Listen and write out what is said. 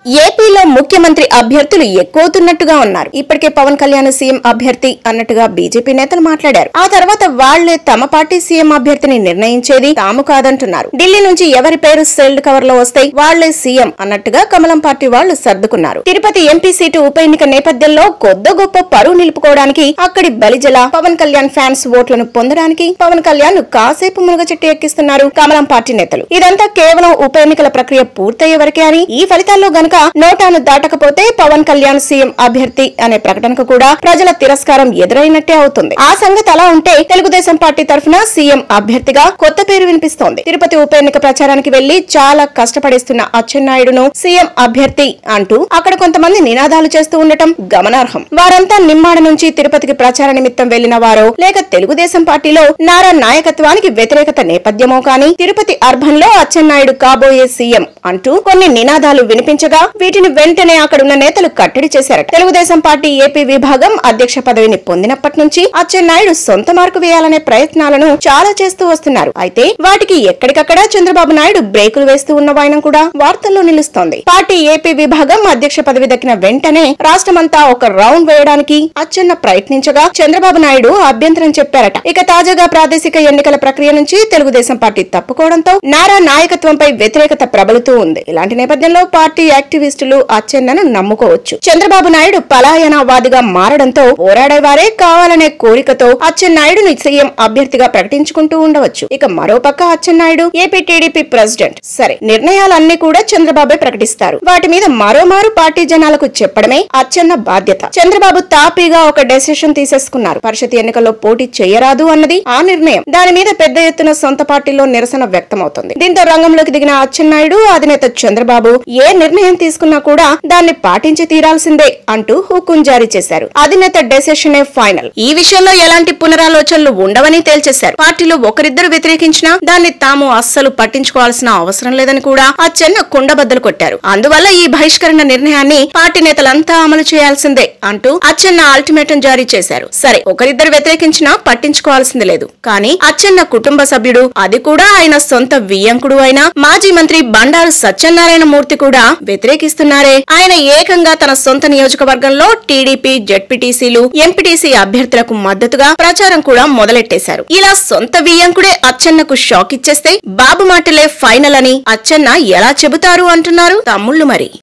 ఏపీలో ముఖ్యమంత్రి అభ్యర్థులు ఎక్కువవుతున్నట్టుగా ఉన్నారు ఇప్పటికే పవన్ కళ్యాణ్ సీఎం అభ్యర్థి అన్నట్టుగా బీజేపీ నేతలు మాట్లాడారు ఆ తర్వాత వాళ్లే తమ పార్టీ సీఎం అభ్యర్థిని నిర్ణయించేది తాము కాదంటున్నారు ఢిల్లీ నుంచి ఎవరి పేరు సెల్డ్ కవర్ లో వస్తాయి వాళ్లే సీఎం అన్నట్టుగా కమలం పార్టీ వాళ్లు సర్దుకున్నారు తిరుపతి ఎంపీ సీటు ఉప ఎన్నిక నేపథ్యంలో కొద్ద గొప్ప పరువు నిలుపుకోవడానికి అక్కడి బలిజల పవన్ కళ్యాణ్ ఫ్యాన్స్ ఓట్లను పొందడానికి పవన్ కళ్యాణ్ కాసేపు మునగ చెట్టు ఎక్కిస్తున్నారు కమలం పార్టీ నేతలు ఇదంతా కేవలం ఉప ఎన్నికల ప్రక్రియ పూర్తయ్యే వరకే అని ఈ ఫలితాల్లో గనక నోటాను దాటకపోతే పవన్ కళ్యాణ్ సీఎం అభ్యర్థి అనే ప్రకటనకు కూడా ప్రజల తిరస్కారం ఎదురైనట్టే అవుతుంది ఆ సంగతి అలా ఉంటే తెలుగుదేశం పార్టీ తరఫున సీఎం అభ్యర్థిగా కొత్త పేరు వినిపిస్తోంది తిరుపతి ఉప ఎన్నిక ప్రచారానికి వెళ్లి చాలా కష్టపడిస్తున్న అచ్చెన్నాయుడును సీఎం అభ్యర్థి అంటూ అక్కడ కొంతమంది నినాదాలు చేస్తూ ఉండటం గమనార్హం వారంతా నిమ్మాడ నుంచి తిరుపతికి ప్రచార నిమిత్తం వెళ్లిన వారో లేక తెలుగుదేశం పార్టీలో నారా నాయకత్వానికి వ్యతిరేకత నేపథ్యమో కానీ తిరుపతి అర్బన్ లో అచ్చెన్నాయుడు కాబోయే సీఎం అంటూ కొన్ని నినాదాలు వినిపించగా వీటిని వెంటనే అక్కడున్న నేతలు కట్టడి చేశారట తెలుగుదేశం పార్టీ ఏపీ విభాగం అధ్యక్ష పదవిని పొందినప్పటి నుంచి అచ్చెన్నాయుడు సొంత మార్కు వేయాలనే ప్రయత్నాలను చాలా చేస్తూ వస్తున్నారు అయితే వాటికి ఎక్కడికక్కడ చంద్రబాబు నాయుడు బ్రేకులు వేస్తూ ఉన్న వైనం కూడా వార్తల్లో నిలుస్తోంది పార్టీ ఏపీ విభాగం అధ్యక్ష పదవి దక్కిన వెంటనే రాష్ట్రమంతా ఒక రౌండ్ వేయడానికి అచ్చెన్న ప్రయత్నించగా చంద్రబాబు నాయుడు అభ్యంతరం చెప్పారట ఇక తాజాగా ప్రాదేశిక ఎన్నికల ప్రక్రియ నుంచి తెలుగుదేశం పార్టీ తప్పుకోవడంతో నారా నాయకత్వంపై వ్యతిరేకత ప్రబలుతూ ఉంది ఇలాంటి నేపథ్యంలో పార్టీ యాక్టివిస్టులు అచ్చెన్నను నమ్ముకోవచ్చు చంద్రబాబు నాయుడు పలాయనవాదిగా మారడంతో పోరాడేవారే కావాలనే కోరికతో అచ్చెన్నాయుడును సీఎం అభ్యర్థిగా ప్రకటించుకుంటూ ఉండవచ్చు ఇక మరోపక్క అచ్చెన్నాయుడు ఏపీ టీడీపీ ప్రెసిడెంట్ సరే నిర్ణయాలన్నీ కూడా చంద్రబాబే ప్రకటిస్తారు వాటి మీద మరోమారు పార్టీ జనాలకు చెప్పడమే అచ్చెన్న బాధ్యత చంద్రబాబు తాపీగా ఒక డెసిషన్ తీసేసుకున్నారు పరిషత్ ఎన్నికల్లో పోటీ చేయరాదు అన్నది ఆ నిర్ణయం దాని మీద పెద్ద ఎత్తున సొంత పార్టీలో నిరసన వ్యక్తమవుతుంది దీంతో రంగంలోకి దిగిన అచ్చెన్నాయుడు అధినేత చంద్రబాబు ఏ నిర్ణయం తీసుకున్నా కూడా దాన్ని పాటించి తీరాల్సిందే అంటూ హుకుం జారీ చేశారు అధినేత డెసిషనే ఫైనల్ ఈ విషయంలో ఎలాంటి పునరాలోచనలు ఉండవని తేల్చేశారు పార్టీలో ఒకరిద్దరు వ్యతిరేకించినా దాన్ని తాము అస్సలు పట్టించుకోవాల్సిన అవసరం లేదని కూడా అచ్చెన్న కుండబద్దలు కొట్టారు అందువల్ల ఈ బహిష్కరణ నిర్ణయాన్ని పార్టీ నేతలంతా అమలు చేయాల్సిందే అంటూ అచ్చెన్న అల్టిమేటం జారీ చేశారు సరే ఒకరిద్దరు వ్యతిరేకించినా పట్టించుకోవాల్సింది లేదు కానీ అచ్చెన్న కుటుంబ సభ్యుడు అది కూడా ఆయన సొంత వియ్యంకుడు అయిన మాజీ మంత్రి బండారు సత్యనారాయణ మూర్తి కూడా వ్యతిరేకిస్తున్నారే ఆయన ఏకంగా తన సొంత నియోజకవర్గంలో టీడీపీ జెడ్పీటీసీలు ఎంపీటీసీ అభ్యర్థులకు మద్దతుగా ప్రచారం కూడా మొదలెట్టేశారు ఇలా సొంత వియ్యంకుడే అచ్చెన్నకు షాక్ ఇచ్చేస్తే బాబు మాటలే ఫైనల్ అని అచ్చెన్న ఎలా చెబుతారు అంటున్నారు తమ్ముళ్ళు మరి